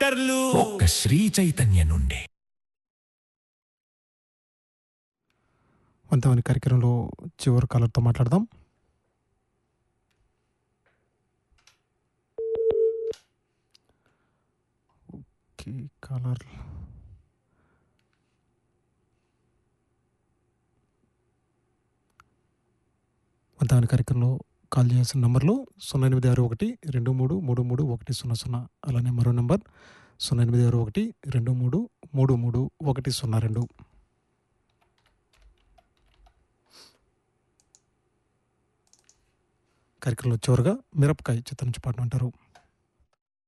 స్టిక్కర్లు ఒక్క శ్రీ చైతన్య నుండి వంతమైన కార్యక్రమంలో చివరి కాలర్తో మాట్లాడదాం ఓకే కాలర్ వంతమైన కార్యక్రమంలో కాల్ చేయాల్సిన నంబర్లు సున్నా ఎనిమిది ఆరు ఒకటి రెండు మూడు మూడు మూడు ఒకటి సున్నా సున్నా అలానే మరో నంబర్ సున్నా ఎనిమిది ఆరు ఒకటి రెండు మూడు మూడు మూడు ఒకటి సున్నా రెండు కార్యక్రమంలో చివరిగా మిరపకాయ చిత్రం నుంచి పాటను అంటారు